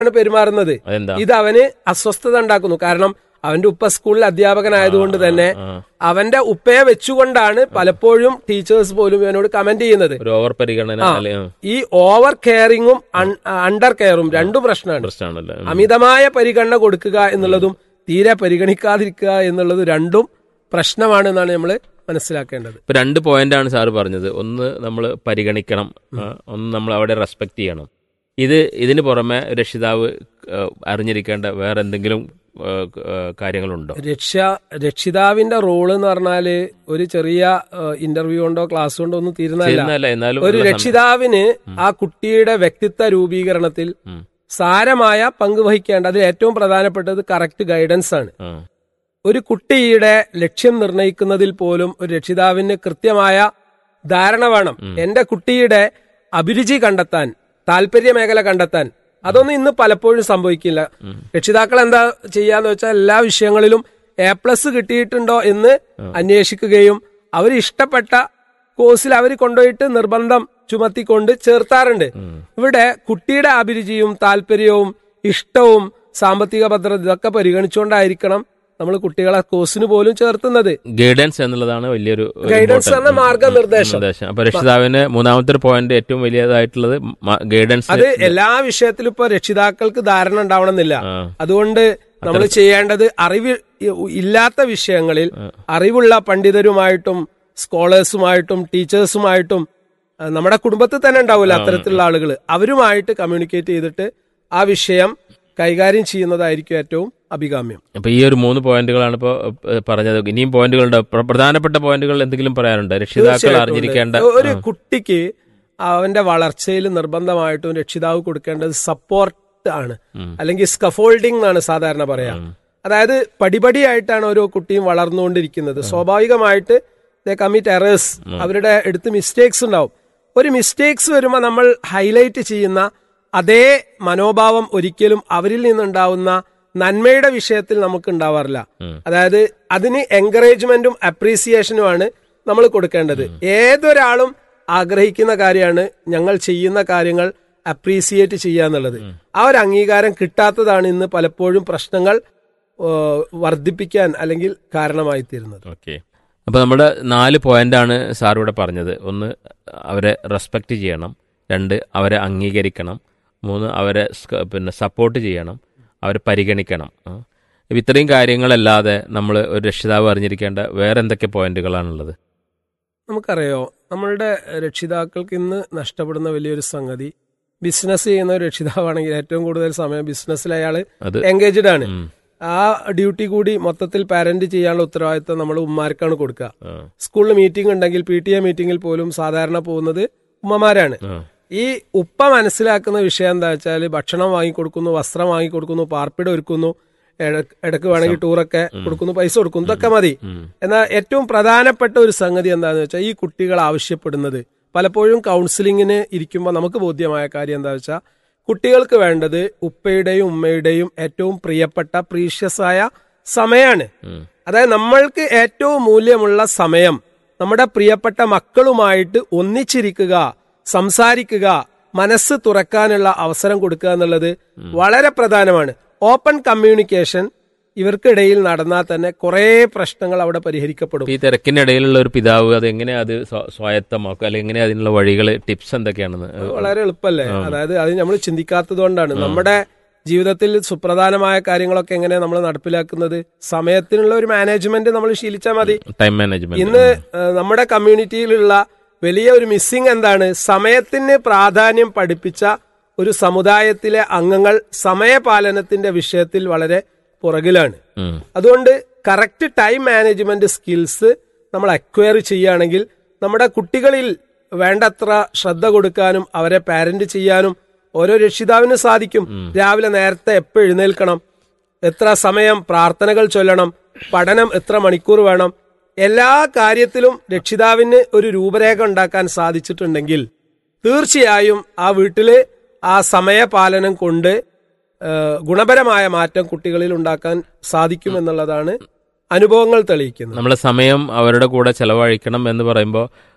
ആണ് പെരുമാറുന്നത് അതെന്താ ഇത് അവന് അസ്വസ്ഥത ഉണ്ടാക്കുന്നു കാരണം അവന്റെ ഉപ്പ സ്കൂളിൽ അധ്യാപകനായതുകൊണ്ട് തന്നെ ആ. അവന്റെ ഉപ്പയെ വെച്ചുകൊണ്ടാണ് പലപ്പോഴും ടീച്ചേഴ്സ് പോലും ഇവനോട് കമന്റ് ചെയ്യുന്നത് ഒരു ഓവർ പരിഗണന ആ. അല്ലെ ആ, ഈ ഓവർ കെയറിങ്ങും അണ്ടർ കെയറും രണ്ടും പ്രശ്നമാണ് പ്രശ്നമാണല്ലേ ഉം. അമിതമായ പരിഗണന കൊടുക്കുക എന്നുള്ളതും തീരെ പരിഗണിക്കാതിരിക്കുക എന്നുള്ളതും രണ്ടും പ്രശ്നമാണ് എന്നാണ് നമ്മൾ മനസ്സിലാക്കേണ്ടത് ഇപ്പൊ രണ്ട് പോയിന്റ് ആണ് സാറ് പറഞ്ഞത് ഒന്ന് നമ്മൾ പരിഗണിക്കണം ആ, ഒന്ന് നമ്മൾ അവിടെ റെസ്പെക്ട് ചെയ്യണം ഇത് ഇതിന് പുറമെ രക്ഷിതാവ് ആ, അറിഞ്ഞിരിക്കേണ്ട വേറെ എന്തെങ്കിലും ആ, ആ, കാര്യങ്ങളുണ്ടോ രക്ഷ രക്ഷിതാവിന്റെ റോള് എന്ന് പറഞ്ഞാല് ഒരു ചെറിയ ഇന്റർവ്യൂ കൊണ്ടോ ക്ലാസ് കൊണ്ടോ ഒന്നും തീരുന്നതല്ല ചെയ്യുന്നതല്ല എന്നാലും ഒരു ഉള്ള സം- രക്ഷിതാവിന് ആ കുട്ടിയുടെ വ്യക്തിത്വ രൂപീകരണത്തിൽ ഉം. സാരമായ പങ്ക് വഹിക്കേണ്ട അതിൽ ഏറ്റവും പ്രധാനപ്പെട്ടത് കറക്റ്റ് ഗൈഡൻസ് ആണ് ആ, ഒരു കുട്ടിയുടെ ലക്ഷ്യം നിർണ്ണയിക്കുന്നതിൽ പോലും ഒരു രക്ഷിതാവിന് കൃത്യമായ ധാരണ വേണം എന്റെ കുട്ടിയുടെ അഭിരുചി കണ്ടെത്താൻ താല്പര്യ മേഖല കണ്ടെത്താൻ അതൊന്നും ഇന്ന് പലപ്പോഴും സംഭവിക്കില്ല രക്ഷിതാക്കൾ എന്താ ചെയ്യാന്ന് വെച്ചാൽ എല്ലാ വിഷയങ്ങളിലും എ പ്ലസ് കിട്ടിയിട്ടുണ്ടോ എന്ന് അന്വേഷിക്കുകയും അവർ ഇഷ്ടപ്പെട്ട കോഴ്സിൽ അവർ കൊണ്ടുപോയിട്ട് നിർബന്ധം ചുമത്തിക്കൊണ്ട് ചേർത്താറുണ്ട് ഇവിടെ കുട്ടിയുടെ അഭിരുചിയും താല്പര്യവും ഇഷ്ടവും സാമ്പത്തിക ഭദ്രത ഇതൊക്കെ പരിഗണിച്ചുകൊണ്ടായിരിക്കണം നമ്മൾ കുട്ടികളെ കോഴ്സിന് പോലും ചേർത്തുന്നത് ഗൈഡൻസ് എന്നുള്ളതാണ് വലിയൊരു ഒരു ഗൈഡൻസ് important- എന്ന മാർഗനിർദ്ദേശം നിർദ്ദേശം അപ്പൊ രക്ഷിതാവിന് മൂന്നാമത്തെ ഒരു പോയിന്റ് ഏറ്റവും വലിയതായിട്ടുള്ളത് ഗൈഡൻസ് അത് എല്ലാ വിഷയത്തിലും ഇപ്പൊ രക്ഷിതാക്കൾക്ക് ധാരണ ഉണ്ടാവണമെന്നില്ല ആ. അതുകൊണ്ട് നമ്മൾ ചെയ്യേണ്ടത് അറിവ് ഇല്ലാത്ത വിഷയങ്ങളിൽ അറിവുള്ള പണ്ഡിതരുമായിട്ടും സ്കോളേഴ്സുമായിട്ടും ടീച്ചേഴ്സുമായിട്ടും ആ, നമ്മുടെ കുടുംബത്തിൽ തന്നെ ഉണ്ടാവില്ല അത്തരത്തിലുള്ള ആളുകൾ അവരുമായിട്ട് കമ്മ്യൂണിക്കേറ്റ് ചെയ്തിട്ട് ആ വിഷയം കൈകാര്യം ചെയ്യുന്നതായിരിക്കും ഏറ്റവും അഭികാമ്യം അപ്പൊ ഈ ഒരു മൂന്ന് പോയിന്റുകളാണ് ഇപ്പോ ഏഹ്, പറഞ്ഞത് ഇനിയും പോയിന്റുകളുണ്ട് പ്ര- പ്രധാനപ്പെട്ട പോയിന്റുകൾ എന്തെങ്കിലും പറയാനുണ്ട് രക്ഷിതാക്കൾ തീർച്ചയായിട്ടും അറിഞ്ഞിരിക്കേണ്ട ഉണ്ട്. ഒരു കുട്ടിക്ക് അവന്റെ വളർച്ചയിൽ നിർബന്ധമായിട്ടും രക്ഷിതാവ് കൊടുക്കേണ്ടത് സപ്പോർട്ട് ആണ് അല്ലെങ്കിൽ സ്കഫോൾഡിംഗ് എന്നാണ് സാധാരണ പറയാ അതായത് പടിപടിയായിട്ടാണ് ഓരോ കുട്ടിയും വളർന്നുകൊണ്ടിരിക്കുന്നത് സ്വാഭാവികമായിട്ട് കമ്മിറ്റ് എറേഴ്സ് അവരുടെ അടുത്ത് മിസ്റ്റേക്സ് ഉണ്ടാവും ഒരു മിസ്റ്റേക്സ് വരുമ്പോൾ നമ്മൾ ഹൈലൈറ്റ് ചെയ്യുന്ന അതേ മനോഭാവം ഒരിക്കലും അവരിൽ നിന്നുണ്ടാവുന്ന നന്മയുടെ വിഷയത്തിൽ നമുക്ക് ഉണ്ടാവാറില്ല അതായത് അതിന് എൻകറേജ്മെന്റും അപ്രീസിയേഷനുമാണ് നമ്മൾ കൊടുക്കേണ്ടത് ഏതൊരാളും ആഗ്രഹിക്കുന്ന കാര്യമാണ് ഞങ്ങൾ ചെയ്യുന്ന കാര്യങ്ങൾ അപ്രീസിയേറ്റ് ചെയ്യുക എന്നുള്ളത് ആ ഒരു അംഗീകാരം കിട്ടാത്തതാണ് ഇന്ന് പലപ്പോഴും പ്രശ്നങ്ങൾ ഏഹ്, വർദ്ധിപ്പിക്കാൻ അല്ലെങ്കിൽ കാരണമായി തീരുന്നത് ഓക്കെ അപ്പൊ നമ്മുടെ നാല് പോയിന്റാണ് സാർ ഇവിടെ പറഞ്ഞത് ഒന്ന് അവരെ റെസ്പെക്ട് ചെയ്യണം രണ്ട് അവരെ അംഗീകരിക്കണം മൂന്ന് അവരെ സ്ക- പിന്നെ സപ്പോർട്ട് ചെയ്യണം അവരെ പരിഗണിക്കണം ആ. ഇപ്പൊ ഇത്രയും കാര്യങ്ങളല്ലാതെ നമ്മൾ ഒരു രക്ഷിതാവ് അറിഞ്ഞിരിക്കേണ്ട വേറെ എന്തൊക്കെ പോയിന്റുകളാണുള്ളത് നമുക്കറിയോ നമ്മളുടെ രക്ഷിതാക്കൾക്ക് ഇന്ന് നഷ്ടപ്പെടുന്ന വലിയൊരു സംഗതി ബിസിനസ് ചെയ്യുന്ന ഒരു രക്ഷിതാവാണെങ്കിൽ ഏറ്റവും കൂടുതൽ സമയം ബിസിനസ്സിൽ അയാൾ അത് എൻഗേജ്ഡ് ആണ് ഉം. ആ ഡ്യൂട്ടി കൂടി മൊത്തത്തിൽ പാരന്റ് ചെയ്യാനുള്ള ഉത്തരവാദിത്തം നമ്മൾ ഉമ്മാർക്കാണ് കൊടുക്കുക ആ. സ്കൂളിൽ മീറ്റിംഗ് ഉണ്ടെങ്കിൽ പി ടി എ മീറ്റിംഗിൽ പോലും സാധാരണ പോകുന്നത് ഉമ്മമാരാണ് ആ. ഈ ഉപ്പ മനസ്സിലാക്കുന്ന വിഷയം എന്താ വെച്ചാൽ ഭക്ഷണം വാങ്ങിക്കൊടുക്കുന്നു വസ്ത്രം വാങ്ങിക്കൊടുക്കുന്നു പാർപ്പിട ഒരുക്കുന്നു ഇടക്ക് ഇടക്ക് വേണമെങ്കിൽ ടൂറൊക്കെ കൊടുക്കുന്നു പൈസ കൊടുക്കുന്നു ഇതൊക്കെ മതി എന്നാൽ ഏറ്റവും പ്രധാനപ്പെട്ട ഒരു സംഗതി എന്താണെന്ന് വെച്ചാൽ ഈ കുട്ടികൾ ആവശ്യപ്പെടുന്നത് പലപ്പോഴും കൗൺസിലിങ്ങിന് ഇരിക്കുമ്പോൾ നമുക്ക് ബോധ്യമായ കാര്യം എന്താ വെച്ചാൽ കുട്ടികൾക്ക് വേണ്ടത് ഉപ്പയുടെയും ഉമ്മയുടെയും ഏറ്റവും പ്രിയപ്പെട്ട പ്രീഷ്യസ് ആയ സമയമാണ് അതായത് നമ്മൾക്ക് ഏറ്റവും മൂല്യമുള്ള സമയം നമ്മുടെ പ്രിയപ്പെട്ട മക്കളുമായിട്ട് ഒന്നിച്ചിരിക്കുക സംസാരിക്കുക മനസ്സ് തുറക്കാനുള്ള അവസരം കൊടുക്കുക എന്നുള്ളത് വളരെ പ്രധാനമാണ് ഓപ്പൺ കമ്മ്യൂണിക്കേഷൻ ഇവർക്കിടയിൽ നടന്നാൽ തന്നെ കുറേ പ്രശ്നങ്ങൾ അവിടെ പരിഹരിക്കപ്പെടും ഇപ്പൊ ഈ തിരക്കിനിടയിലുള്ള ഒരു പിതാവ് അത് എങ്ങനെ അത് സ്വ- സ്വായത്തമാക്കും അല്ലെങ്കിൽ എങ്ങനെ അതിനുള്ള വഴികൾ ടിപ്സ് എന്തൊക്കെയാണെന്ന് വളരെ എളുപ്പമല്ലേ അതായത് അത് നമ്മൾ ചിന്തിക്കാത്തത് കൊണ്ടാണ് നമ്മുടെ ജീവിതത്തിൽ സുപ്രധാനമായ കാര്യങ്ങളൊക്കെ എങ്ങനെ നമ്മൾ നടപ്പിലാക്കുന്നത് സമയത്തിനുള്ള ഒരു മാനേജ്മെന്റ് നമ്മൾ ശീലിച്ചാൽ മതി ടൈം മാനേജ്മെന്റ് ഇന്ന് ഏഹ്, നമ്മുടെ കമ്മ്യൂണിറ്റിയിലുള്ള വലിയ ഒരു മിസ്സിംഗ് എന്താണ് സമയത്തിന് പ്രാധാന്യം പഠിപ്പിച്ച ഒരു സമുദായത്തിലെ അംഗങ്ങൾ സമയപാലനത്തിന്റെ വിഷയത്തിൽ വളരെ പുറകിലാണ് ഉം. അതുകൊണ്ട് കറക്റ്റ് ടൈം മാനേജ്മെന്റ് സ്കിൽസ് നമ്മൾ അക്വയർ ചെയ്യുകയാണെങ്കിൽ നമ്മുടെ കുട്ടികളിൽ വേണ്ടത്ര ശ്രദ്ധ കൊടുക്കാനും അവരെ പാരന്റ് ചെയ്യാനും ഓരോ രക്ഷിതാവിനും സാധിക്കും രാവിലെ നേരത്തെ എപ്പോൾ എഴുന്നേൽക്കണം എത്ര സമയം പ്രാർത്ഥനകൾ ചൊല്ലണം പഠനം എത്ര മണിക്കൂർ വേണം എല്ലാ കാര്യത്തിലും രക്ഷിതാവിന് ഒരു രൂപരേഖ ഉണ്ടാക്കാൻ സാധിച്ചിട്ടുണ്ടെങ്കിൽ തീർച്ചയായും ആ വീട്ടില് ആ സമയപാലനം കൊണ്ട് ഏഹ്, ഗുണപരമായ മാറ്റം കുട്ടികളിൽ ഉണ്ടാക്കാൻ സാധിക്കും എന്നുള്ളതാണ് അനുഭവങ്ങൾ തെളിയിക്കുന്നത് നമ്മളെ സമയം അവരുടെ കൂടെ ചെലവഴിക്കണം എന്ന് പറയുമ്പോൾ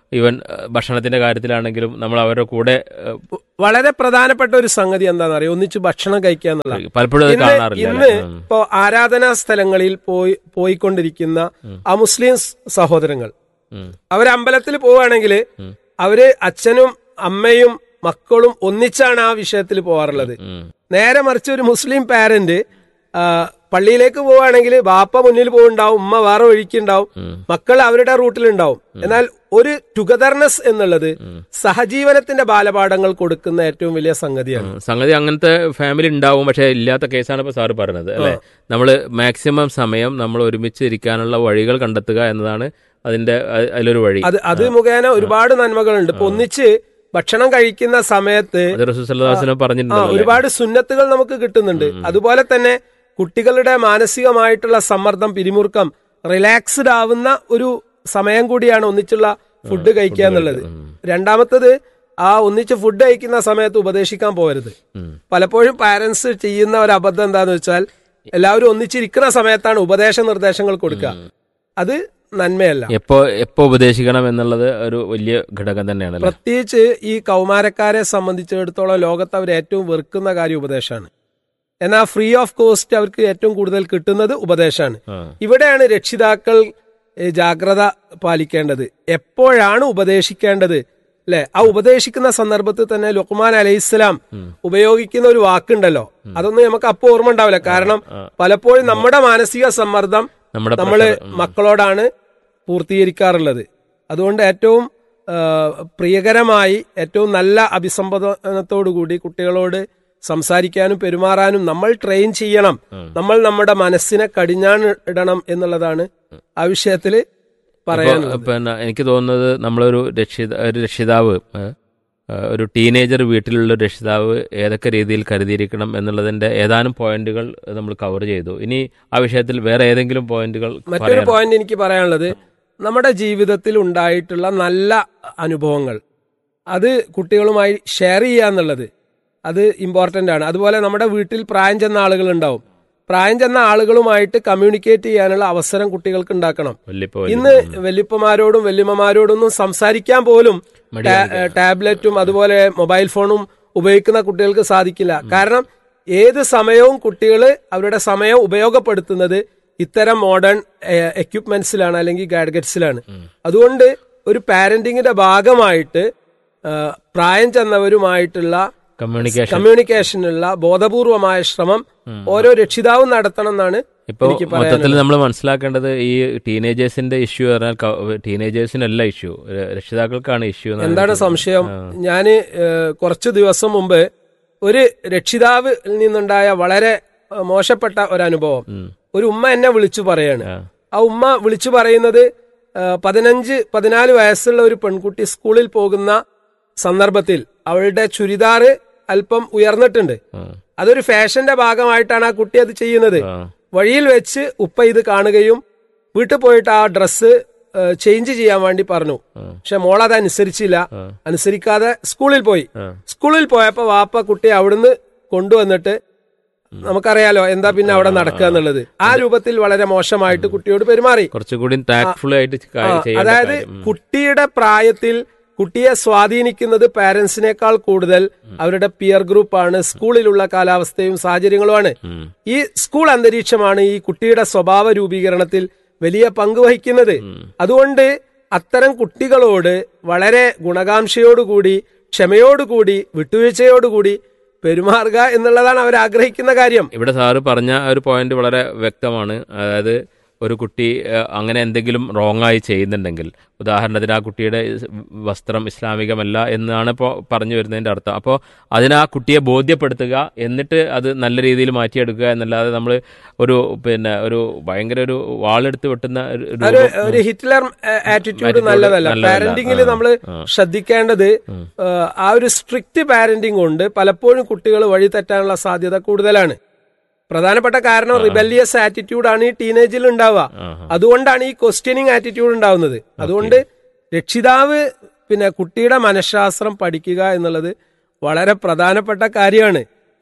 ഈവൻ ഏഹ്, ഭക്ഷണത്തിന്റെ കാര്യത്തിലാണെങ്കിലും നമ്മൾ അവരുടെ കൂടെ ഏഹ്, വളരെ പ്രധാനപ്പെട്ട ഒരു സംഗതി എന്താണെന്ന് അറിയാം ഒന്നിച്ച് ഭക്ഷണം കഴിക്കുക എന്നുള്ളത് പലപ്പോഴും അത് ഇന്ന് കാണാറില്ല ഇന്ന് അല്ലേ? ഉം. ഇപ്പോ ആരാധനാ സ്ഥലങ്ങളിൽ പോയി പോയിക്കൊണ്ടിരിക്കുന്ന ആ മുസ്ലിം സ് സഹോദരങ്ങൾ ഉം. അവര് അമ്പലത്തിൽ പോവുകയാണെങ്കിൽ അവര് അച്ഛനും അമ്മയും മക്കളും ഒന്നിച്ചാണ് ആ വിഷയത്തിൽ പോകാറുള്ളത് ഉം. നേരെ മറിച്ച് ഒരു മുസ്ലിം പാരന്റ് പള്ളിയിലേക്ക് പോവുകയാണെങ്കിൽ ബാപ്പ മുന്നിൽ പോകുന്നുണ്ടാവും ഉമ്മ വേറെ വഴിക്കുണ്ടാവും മക്കൾ അവരുടെ റൂട്ടിലുണ്ടാവും എന്നാൽ ഒരു ടുഗദർനെസ് എന്നുള്ളത് സഹജീവനത്തിന്റെ ബാലപാഠങ്ങൾ കൊടുക്കുന്ന ഏറ്റവും വലിയ സംഗതിയാണ് ഉം. സംഗതി അങ്ങനത്തെ ഫാമിലി ഉണ്ടാവും പക്ഷെ ഇല്ലാത്ത കേസാണ് ഇപ്പൊ സാറ് പറഞ്ഞത് അല്ലെ നമ്മൾ മാക്സിമം സമയം നമ്മൾ ഒരുമിച്ച് ഇരിക്കാനുള്ള വഴികൾ കണ്ടെത്തുക എന്നതാണ് അതിന്റെ അ- അതിലൊരു വഴി അത് അത് മുഖേന ഒരുപാട് നന്മകളുണ്ട് ഇപ്പൊ ഒന്നിച്ച് ഭക്ഷണം കഴിക്കുന്ന സമയത്ത് അത് റസൂസല്ലാസിനെ ആ പറഞ്ഞിട്ടുണ്ടല്ലോ അല്ലേ? ഒരുപാട് സുന്നത്തുകൾ നമുക്ക് കിട്ടുന്നുണ്ട് അതുപോലെ തന്നെ കുട്ടികളുടെ മാനസികമായിട്ടുള്ള സമ്മർദ്ദം പിരിമുറുക്കം റിലാക്സ്ഡ് ആവുന്ന ഒരു സമയം കൂടിയാണ് ഒന്നിച്ചുള്ള ഫുഡ് കഴിക്കുക എന്നുള്ളത് രണ്ടാമത്തത് ആ ഒന്നിച്ച് ഫുഡ് കഴിക്കുന്ന സമയത്ത് ഉപദേശിക്കാൻ പോകരുത് ഉം. പലപ്പോഴും പാരന്റ്സ് ചെയ്യുന്ന ഒരു അബദ്ധം എന്താന്ന് വെച്ചാൽ എല്ലാവരും ഒന്നിച്ചിരിക്കുന്ന സമയത്താണ് ഉപദേശ നിർദ്ദേശങ്ങൾ കൊടുക്കുക അത് നന്മയല്ല എപ്പോ എപ്പോ ഉപദേശിക്കണം എന്നുള്ളത് ഒരു വലിയ ഘടകം തന്നെയാണ് അല്ലേ? പ്രത്യേകിച്ച് ഈ കൗമാരക്കാരെ സംബന്ധിച്ചിടത്തോളം ലോകത്ത് അവർ ഏറ്റവും വെറുക്കുന്ന കാര്യം ഉപദേശമാണ് എന്നാൽ ഫ്രീ ഓഫ് കോസ്റ്റ് അവർക്ക് ഏറ്റവും കൂടുതൽ കിട്ടുന്നത് ഉപദേശമാണ് ആ. ഇവിടെയാണ് രക്ഷിതാക്കൾ ഏ, ജാഗ്രത പാലിക്കേണ്ടത് എപ്പോഴാണ് ഉപദേശിക്കേണ്ടത് അല്ലെ ആ ഉപദേശിക്കുന്ന സന്ദർഭത്തിൽ തന്നെ ലുക്മാൻ അലൈഹിസ്സലാം ഉപയോഗിക്കുന്ന ഒരു വാക്കുണ്ടല്ലോ അതൊന്നും നമുക്ക് അപ്പോൾ ഓർമ്മ ഉണ്ടാവില്ല കാരണം പലപ്പോഴും നമ്മുടെ മാനസിക സമ്മർദ്ദം നമ്മുടെ നമ്മള് മക്കളോടാണ് പൂർത്തീകരിക്കാറുള്ളത് അതുകൊണ്ട് ഏറ്റവും ആ, പ്രിയകരമായി ഏറ്റവും നല്ല അഭിസംബോധനത്തോടുകൂടി കുട്ടികളോട് സംസാരിക്കാനും പെരുമാറാനും നമ്മൾ ട്രെയിൻ ചെയ്യണം നമ്മൾ നമ്മുടെ മനസ്സിനെ കടിഞ്ഞാണ് ഇടണം എന്നുള്ളതാണ് ആ വിഷയത്തില് പറയാനുള്ളത് ഇപ്പൊ പിന്നെ എനിക്ക് തോന്നുന്നത് നമ്മളൊരു രക്ഷിത ഒരു രക്ഷിതാവ് ഏ, ഏ, ഒരു ടീനേജർ വീട്ടിലുള്ള ഒരു രക്ഷിതാവ് ഏതൊക്കെ രീതിയിൽ കരുതിയിരിക്കണം എന്നുള്ളതിന്റെ ഏതാനും പോയിന്റുകൾ നമ്മൾ കവർ ചെയ്തു ഇനി ആ വിഷയത്തിൽ വേറെ ഏതെങ്കിലും പോയിന്റുകൾ മറ്റൊരു പോയിന്റ് എനിക്ക് പറയാനുള്ളത് നമ്മുടെ ജീവിതത്തിൽ ഉണ്ടായിട്ടുള്ള നല്ല അനുഭവങ്ങൾ അത് കുട്ടികളുമായി ഷെയർ ചെയ്യുക എന്നുള്ളത് അത് ഇമ്പോർട്ടന്റ് ആണ് അതുപോലെ നമ്മുടെ വീട്ടിൽ പ്രായം ചെന്ന ആളുകൾ ഉണ്ടാവും പ്രായം ചെന്ന ആളുകളുമായിട്ട് കമ്മ്യൂണിക്കേറ്റ് ചെയ്യാനുള്ള അവസരം കുട്ടികൾക്ക് ഉണ്ടാക്കണം വല്യപ്പോ ഇന്ന് വല്യപ്പമാരോടും വല്യമ്മമാരോടൊന്നും സംസാരിക്കാൻ പോലും ടാ- ടാബ്ലറ്റും അതുപോലെ മൊബൈൽ ഫോണും ഉപയോഗിക്കുന്ന കുട്ടികൾക്ക് സാധിക്കില്ല കാരണം ഏത് സമയവും കുട്ടികൾ അവരുടെ സമയം ഉപയോഗപ്പെടുത്തുന്നത് ഇത്തരം മോഡേൺ എക്യുപ്മെന്റ്സിലാണ് അല്ലെങ്കിൽ ഗാഡ്ഗറ്റ്സിലാണ് അതുകൊണ്ട് ഒരു പാരന്റിങ്ങിന്റെ ഭാഗമായിട്ട് ആ, പ്രായം ചെന്നവരുമായിട്ടുള്ള കമ്മ്യൂണിക്കേഷൻ കമ്മ്യൂണിക്കേഷനുള്ള ബോധപൂർവമായ ശ്രമം ഓരോ രക്ഷിതാവും നടത്തണം എന്നാണ് ഇപ്പൊ എനിക്ക് മൊത്തത്തിൽ നമ്മൾ മനസ്സിലാക്കേണ്ടത് ഈ ടീനേജേഴ്സിന്റെ ഇഷ്യൂ പറഞ്ഞാൽ ടീനേജേഴ്സിനല്ല ഇഷ്യൂ രക്ഷിതാക്കൾക്കാണ് ഇഷ്യൂ എന്താണ് സംശയം ഞാന് ഏഹ്, കുറച്ചു ദിവസം മുമ്പ് ഒരു രക്ഷിതാവിൽ നിന്നുണ്ടായ വളരെ ഏഹ്, മോശപ്പെട്ട ഒരു അനുഭവം ഒരു ഉമ്മ എന്നെ വിളിച്ചു പറയാണ് ആ ഉമ്മ വിളിച്ചു പറയുന്നത് ഏഹ്, പതിനഞ്ച് പതിനാല് വയസ്സുള്ള ഒരു പെൺകുട്ടി സ്കൂളിൽ പോകുന്ന സന്ദർഭത്തിൽ അവളുടെ ചുരിദാറ് അല്പം ഉയർന്നിട്ടുണ്ട് അതൊരു ഫാഷന്റെ ഭാഗമായിട്ടാണ് ആ കുട്ടി അത് ചെയ്യുന്നത് വഴിയിൽ വെച്ച് ഉപ്പ ഇത് കാണുകയും വീട്ടിൽ പോയിട്ട് ആ ഡ്രസ്സ് ചേഞ്ച് ചെയ്യാൻ വേണ്ടി പറഞ്ഞു പക്ഷെ മോൾ അത് അനുസരിച്ചില്ല അനുസരിക്കാതെ സ്കൂളിൽ പോയി സ്കൂളിൽ പോയപ്പോ വാപ്പ കുട്ടി അവിടുന്ന് കൊണ്ടുവന്നിട്ട് നമുക്കറിയാലോ എന്താ പിന്നെ അവിടെ നടക്കുക എന്നുള്ളത് ആ രൂപത്തിൽ വളരെ മോശമായിട്ട് കുട്ടിയോട് പെരുമാറി കുറച്ചുകൂടി ടാക്ട്ഫുൾ ആയിട്ട് കാര്യം ചെയ്യേണ്ട അതായത് കാര്യം. ഉം. കുട്ടിയുടെ പ്രായത്തിൽ കുട്ടിയെ സ്വാധീനിക്കുന്നത് പാരന്റ്സിനേക്കാൾ കൂടുതൽ അവരുടെ പിയർ ഗ്രൂപ്പാണ് സ്കൂളിലുള്ള കാലാവസ്ഥയും സാഹചര്യങ്ങളുമാണ് ഈ സ്കൂൾ അന്തരീക്ഷമാണ് ഈ കുട്ടിയുടെ സ്വഭാവ രൂപീകരണത്തിൽ വലിയ പങ്ക് വഹിക്കുന്നത് അതുകൊണ്ട് അത്തരം കുട്ടികളോട് വളരെ ഗുണകാംക്ഷയോടുകൂടി ക്ഷമയോടുകൂടി വിട്ടുവീഴ്ചയോടുകൂടി പെരുമാറുക എന്നുള്ളതാണ് അവർ ആഗ്രഹിക്കുന്ന കാര്യം ഇവിടെ സാറ് പറഞ്ഞ ഒരു പോയിന്റ് വളരെ വ്യക്തമാണ് അതായത് ഒരു കുട്ടി ഏഹ്, അങ്ങനെ എന്തെങ്കിലും റോങ് ആയി ചെയ്യുന്നുണ്ടെങ്കിൽ ഉദാഹരണത്തിന് ആ കുട്ടിയുടെ ഇസ് വസ്ത്രം ഇസ്ലാമികമല്ല എന്നാണ് ഇപ്പോൾ പറഞ്ഞു വരുന്നതിന്റെ അർത്ഥം അപ്പോൾ അതിന് ആ കുട്ടിയെ ബോധ്യപ്പെടുത്തുക എന്നിട്ട് അത് നല്ല രീതിയിൽ മാറ്റിയെടുക്കുക എന്നല്ലാതെ നമ്മൾ ഒരു പിന്നെ ഒരു ഭയങ്കര ഒരു വാളെടുത്ത് വെട്ടുന്ന ഒരു ഒരു രൂപം ഒരു ഹിറ്റ്ലർ ആറ്റിറ്റ്യൂഡ് Attitude നല്ലതല്ല നല്ലതല്ല. പാരന്റിങ്ങിൽ ആ, നമ്മൾ ആ. ശ്രദ്ധിക്കേണ്ടത് ആ, ആ ഒരു സ്ട്രിക്റ്റ് പാരന്റിംഗ് കൊണ്ട് പലപ്പോഴും കുട്ടികൾ വഴി തെറ്റാനുള്ള സാധ്യത കൂടുതലാണ് പ്രധാനപ്പെട്ട കാരണം റിബല്ലിയസ് ആറ്റിറ്റ്യൂഡ് ആണ് ഈ ടീനേജിൽ ഉണ്ടാവുക അതുകൊണ്ടാണ് ഈ ക്വസ്റ്റ്യനിങ് ആറ്റിറ്റ്യൂഡ് ഉണ്ടാവുന്നത് അതുകൊണ്ട് രക്ഷിതാവ് പിന്നെ കുട്ടിയുടെ മനഃശാസ്ത്രം പഠിക്കുക എന്നുള്ളത് വളരെ പ്രധാനപ്പെട്ട കാര്യമാണ്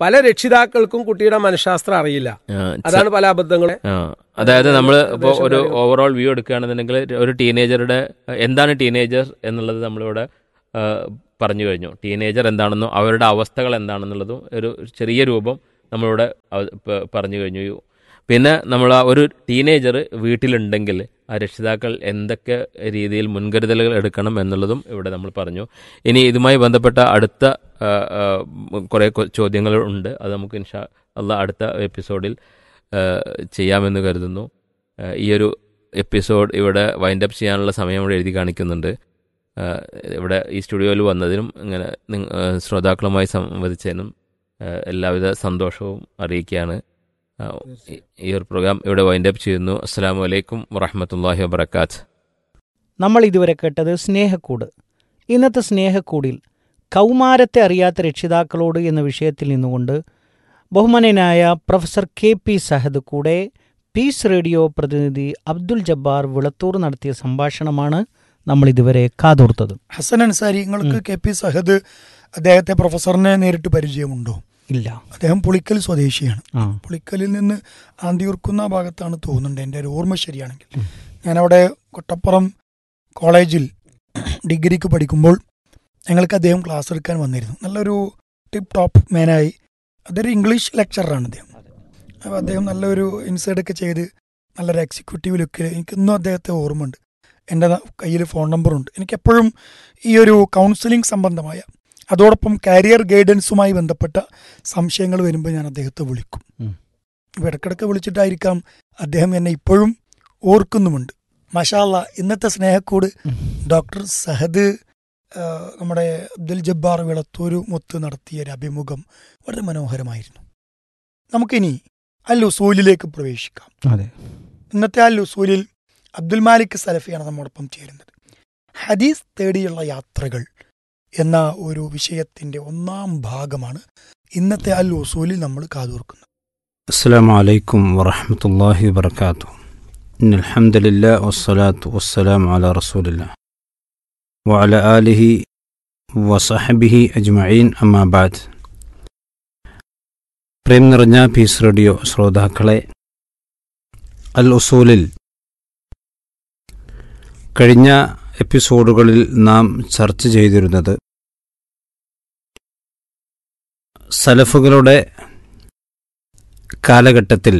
പല രക്ഷിതാക്കൾക്കും കുട്ടിയുടെ മനഃശാസ്ത്രം അറിയില്ല ആ, അതാണ് പല അബദ്ധങ്ങളും ആ, അതായത് നമ്മൾ ഇപ്പോൾ ഒരു ഓവറോൾ വ്യൂ എടുക്കുകയാണെന്നുണ്ടെങ്കിൽ ഒരു ടീനേജറുടെ എന്താണ് ടീനേജർ എന്നുള്ളത് നമ്മളിവിടെ ആ, പറഞ്ഞു കഴിഞ്ഞു ടീനേജർ എന്താണെന്നും അവരുടെ അവസ്ഥകൾ എന്താണെന്നുള്ളതും ഒരു ചെറിയ രൂപം നമ്മളിവിടെ അവ- പ- പറഞ്ഞു കഴിഞ്ഞു പിന്നെ നമ്മൾ ആ ഒരു ടീനേജർ വീട്ടിലുണ്ടെങ്കിൽ ആ രക്ഷിതാക്കൾ എന്തൊക്കെ രീതിയിൽ മുൻകരുതലുകൾ എടുക്കണം എന്നുള്ളതും ഇവിടെ നമ്മൾ പറഞ്ഞു ഇനി ഇതുമായി ബന്ധപ്പെട്ട അടുത്ത ആ, ആ, കുറേ കൊ- ചോദ്യങ്ങൾ ഉണ്ട് അത് നമുക്ക് ഇൻഷാ അല്ല അടുത്ത എപ്പിസോഡിൽ ആ, ചെയ്യാമെന്ന് കരുതുന്നു ആ, ഈ ഒരു എപ്പിസോഡ് ഇവിടെ വൈൻഡ് അപ്പ് ചെയ്യാനുള്ള സമയം ഇവിടെ എഴുതി കാണിക്കുന്നുണ്ട് ആ, ഇവിടെ ഈ സ്റ്റുഡിയോയിൽ വന്നതിനും ഇങ്ങനെ നിങ്ങ- ആ, ശ്രോതാക്കളുമായി സംവദിച്ചതിനും ആ, എല്ലാവിധ സന്തോഷവും അറിയിക്കുകയാണ് ആ, ഈ- ഈ ഒരു പ്രോഗ്രാം ഇവിടെ വൈൻഡ് അപ്പ് ചെയ്യുന്നു അസ്സാം വലൈക്കും വറഹമത്തല്ലാഹി വബർക്കാത്ത് നമ്മൾ ഇതുവരെ കേട്ടത് സ്നേഹക്കൂട് ഇന്നത്തെ സ്നേഹക്കൂടിൽ കൗമാരത്തെ അറിയാത്ത രക്ഷിതാക്കളോട് എന്ന വിഷയത്തിൽ നിന്നുകൊണ്ട് ബഹുമാനനായ പ്രൊഫസർ കെ പി സഹദ് കൂടെ പീസ് റേഡിയോ പ്രതിനിധി അബ്ദുൽ ജബ്ബാർ വിളത്തൂർ നടത്തിയ സംഭാഷണമാണ് നമ്മൾ ഇതുവരെ കാതോർത്തത് ഹസൻ അൻസാരി നിങ്ങൾക്ക് കെ പി സഹദ് അദ്ദേഹത്തെ പ്രൊഫസറിനെ നേരിട്ട് പരിചയമുണ്ടോ ഇല്ല അദ്ദേഹം പുളിക്കൽ സ്വദേശിയാണ് ആ പുളിക്കലിൽ നിന്ന് ആന്തിയൂർക്കുന്ന ഭാഗത്താണ് തോന്നുന്നുണ്ട് എൻ്റെ ഒരു ഓർമ്മ ശരിയാണെങ്കിൽ ഞാനവിടെ കൊട്ടപ്പുറം കോളേജിൽ ഡിഗ്രിക്ക് പഠിക്കുമ്പോൾ ഞങ്ങൾക്ക് അദ്ദേഹം ക്ലാസ് എടുക്കാൻ വന്നിരുന്നു നല്ലൊരു ടിപ്പ് ടോപ്പ് മാനായി അതൊരു ഇംഗ്ലീഷ് ലെക്ചറാണ് അദ്ദേഹം അപ്പോൾ അദ്ദേഹം നല്ലൊരു ഇൻസൈഡ് ഒക്കെ ചെയ്ത് നല്ലൊരു എക്സിക്യൂട്ടീവ് ലുക്കിൽ എനിക്ക് ഇന്നും അദ്ദേഹത്തെ ഓർമ്മയുണ്ട് എൻ്റെ കയ്യിൽ ഫോൺ നമ്പറുണ്ട് എനിക്കെപ്പോഴും ഈ ഒരു കൗൺസിലിംഗ് സംബന്ധമായ അതോടൊപ്പം കരിയർ ഗൈഡൻസുമായി ബന്ധപ്പെട്ട സംശയങ്ങൾ വരുമ്പോൾ ഞാൻ അദ്ദേഹത്തെ വിളിക്കും ഉം. ഇപ്പൊ ഇടക്കിടക്ക് വിളിച്ചിട്ടായിരിക്കാം അദ്ദേഹം എന്നെ ഇപ്പോഴും ഓർക്കുന്നുമുണ്ട് മഷാല്ല ഇന്നത്തെ സ്നേഹക്കൂട് ഉം. ഡോക്ടർ സഹദ് ആ, നമ്മുടെ അബ്ദുൽ ജബ്ബാർ വിളത്തൂര് മുത്ത് നടത്തിയ ഒരു അഭിമുഖം വളരെ മനോഹരമായിരുന്നു നമുക്കിനി അൽ ഉസൂലിലേക്ക് പ്രവേശിക്കാം അതെ ഇന്നത്തെ അൽ ഉസൂലിൽ അബ്ദുൽ മാലിക് സലഫിയാണ് നമ്മോടൊപ്പം ചേരുന്നത് ഹദീസ് തേടിയുള്ള യാത്രകൾ എന്ന ഒരു വിഷയത്തിന്റെ ഒന്നാം ഭാഗമാണ് ഇന്നത്തെ അൽ ഉസൂലിൽ നമ്മൾ കാതോർക്കുന്നത് السلام عليكم ورحمة الله وبركاته إن الحمد لله والصلاة والسلام على رسول الله وعلى آله وصحبه أجمعين أما بعد പ്രേം നിറഞ്ഞ പീസ് റേഡിയോ ശ്രോതാക്കളെ അൽ ഉസൂലിൽ കഴിഞ്ഞ എപ്പിസോഡുകളിൽ നാം ചർച്ച ചെയ്തിരുന്നത് സലഫുകളുടെ കാലഘട്ടത്തിൽ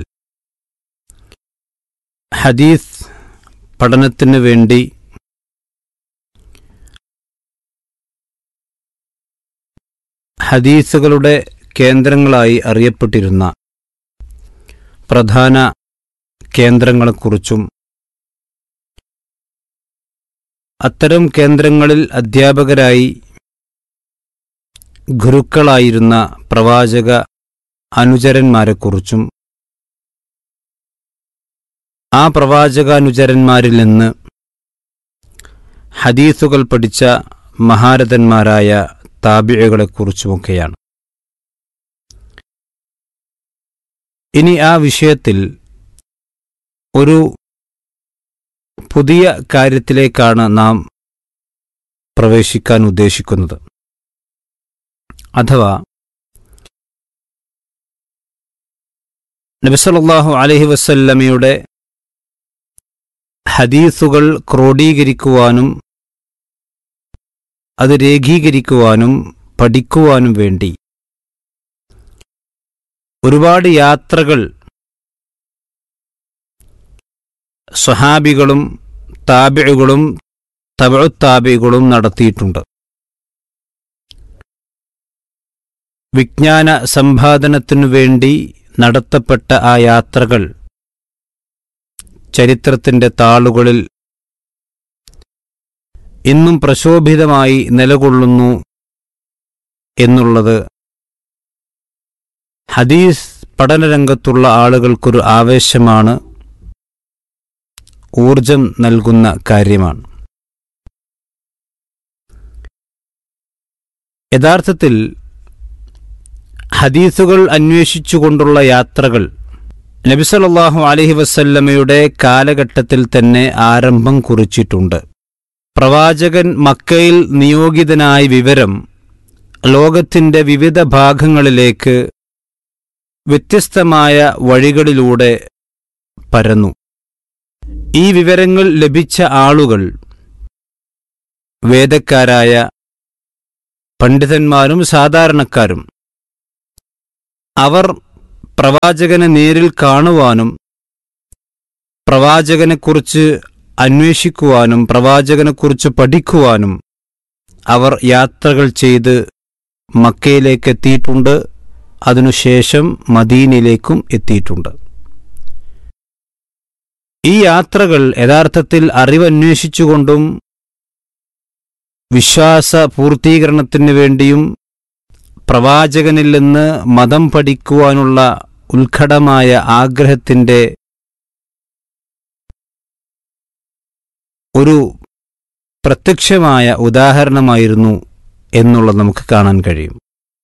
ഹദീസ് പഠനത്തിന് വേണ്ടി ഹദീസുകളുടെ കേന്ദ്രങ്ങളായി അറിയപ്പെട്ടിരുന്ന പ്രധാന കേന്ദ്രങ്ങളെക്കുറിച്ചും അത്തരം കേന്ദ്രങ്ങളിൽ അധ്യാപകരായി ഗുരുക്കളായിരുന്ന പ്രവാചക അനുചരന്മാരെക്കുറിച്ചും ആ പ്രവാചകാനുചരന്മാരിൽ നിന്ന് ഹദീസുകൾ പഠിച്ച മഹാരഥന്മാരായ താബിഴകളെക്കുറിച്ചുമൊക്കെയാണ് ഇനി ആ വിഷയത്തിൽ ഒരു പുതിയ കാര്യത്തിലേക്കാണ് നാം പ്രവേശിക്കാൻ ഉദ്ദേശിക്കുന്നത് അഥവാ നബിസല്ലാഹു അലഹി വസല്ലമയുടെ ഹദീസുകൾ ക്രോഡീകരിക്കുവാനും അത് രേഖീകരിക്കുവാനും പഠിക്കുവാനും വേണ്ടി ഒരുപാട് യാത്രകൾ സ്വഹാബികളും താബിഴുകളും തബഴുത്താബികളും നടത്തിയിട്ടുണ്ട് വിജ്ഞാന സമ്പാദനത്തിനു വേണ്ടി നടത്തപ്പെട്ട ആ യാത്രകൾ ചരിത്രത്തിന്റെ താളുകളിൽ ഇന്നും പ്രശോഭിതമായി നിലകൊള്ളുന്നു എന്നുള്ളത് ഹദീസ് പഠനരംഗത്തുള്ള ആളുകൾക്കൊരു ആവേശമാണ് ഊർജം നൽകുന്ന കാര്യമാണ് യഥാർത്ഥത്തിൽ ഹദീസുകൾ അന്വേഷിച്ചുകൊണ്ടുള്ള യാത്രകൾ നബിസലല്ലാഹു അലഹി വസല്ലമയുടെ കാലഘട്ടത്തിൽ തന്നെ ആരംഭം കുറിച്ചിട്ടുണ്ട് പ്രവാചകൻ മക്കയിൽ നിയോഗിതനായ വിവരം ലോകത്തിന്റെ വിവിധ ഭാഗങ്ങളിലേക്ക് വ്യത്യസ്തമായ വഴികളിലൂടെ പരന്നു ഈ വിവരങ്ങൾ ലഭിച്ച ആളുകൾ വേദക്കാരായ പണ്ഡിതന്മാരും സാധാരണക്കാരും അവർ പ്രവാചകനെ നേരിൽ കാണുവാനും പ്രവാചകനെക്കുറിച്ച് അന്വേഷിക്കുവാനും പ്രവാചകനെക്കുറിച്ച് പഠിക്കുവാനും അവർ യാത്രകൾ ചെയ്ത് മക്കയിലേക്ക് എത്തിയിട്ടുണ്ട് അതിനുശേഷം മദീനയിലേക്കും എത്തിയിട്ടുണ്ട് ഈ യാത്രകൾ യഥാർത്ഥത്തിൽ അറിവന്വേഷിച്ചുകൊണ്ടും വിശ്വാസ പൂർത്തീകരണത്തിന് വേണ്ടിയും പ്രവാചകനിൽ നിന്ന് മതം പഠിക്കുവാനുള്ള ഉത്കടമായ ആഗ്രഹത്തിൻ്റെ ഒരു പ്രത്യക്ഷമായ ഉദാഹരണമായിരുന്നു എന്നുള്ളത് നമുക്ക് കാണാൻ കഴിയും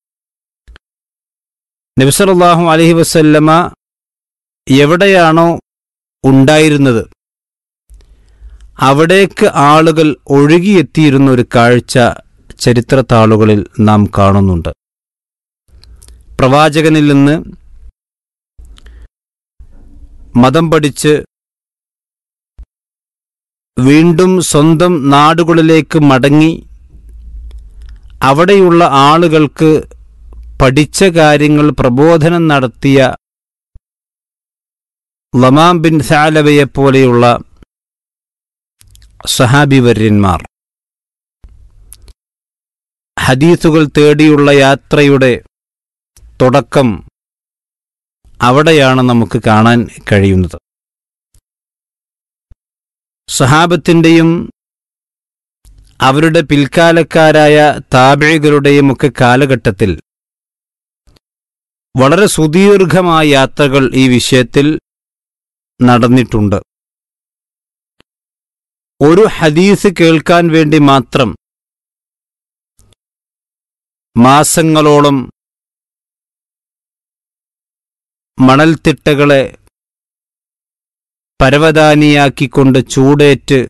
നബിസലല്ലാഹു അലഹി വസല്ലമ എവിടെയാണോ ഉണ്ടായിരുന്നത് അവിടേക്ക് ആളുകൾ ഒഴുകിയെത്തിയിരുന്ന ഒരു കാഴ്ച ചരിത്രത്താളുകളിൽ നാം കാണുന്നുണ്ട് പ്രവാചകനിൽ നിന്ന് മതം പഠിച്ച് വീണ്ടും സ്വന്തം നാടുകളിലേക്ക് മടങ്ങി അവിടെയുള്ള ആളുകൾക്ക് പഠിച്ച കാര്യങ്ങൾ പ്രബോധനം നടത്തിയ ലമാം ബിൻ സാലബയെപ്പോലെയുള്ള സഹാബിവര്യന്മാർ ഹദീസുകൾ തേടിയുള്ള യാത്രയുടെ തുടക്കം അവിടെയാണ് നമുക്ക് കാണാൻ കഴിയുന്നത് സഹാബത്തിൻ്റെയും അവരുടെ പിൽക്കാലക്കാരായ താപികളുടെയും ഒക്കെ കാലഘട്ടത്തിൽ വളരെ സുദീർഘമായ യാത്രകൾ ഈ വിഷയത്തിൽ നടന്നിട്ടുണ്ട് ഒരു ഹദീസ് കേൾക്കാൻ വേണ്ടി മാത്രം മാസങ്ങളോളം മണൽത്തിട്ടകളെ പരവതാനിയാക്കിക്കൊണ്ട് ചൂടേറ്റ്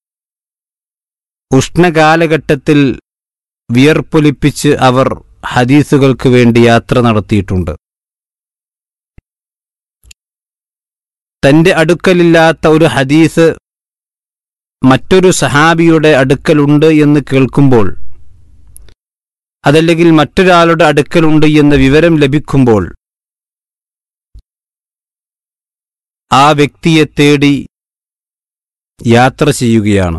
ഉഷ്ണകാലഘട്ടത്തിൽ വിയർപ്പൊലിപ്പിച്ച് അവർ ഹദീസുകൾക്ക് വേണ്ടി യാത്ര നടത്തിയിട്ടുണ്ട് തന്റെ അടുക്കലില്ലാത്ത ഒരു ഹദീസ് മറ്റൊരു സഹാബിയുടെ അടുക്കലുണ്ട് എന്ന് കേൾക്കുമ്പോൾ അതല്ലെങ്കിൽ മറ്റൊരാളുടെ അടുക്കലുണ്ട് എന്ന വിവരം ലഭിക്കുമ്പോൾ ആ വ്യക്തിയെ തേടി യാത്ര ചെയ്യുകയാണ്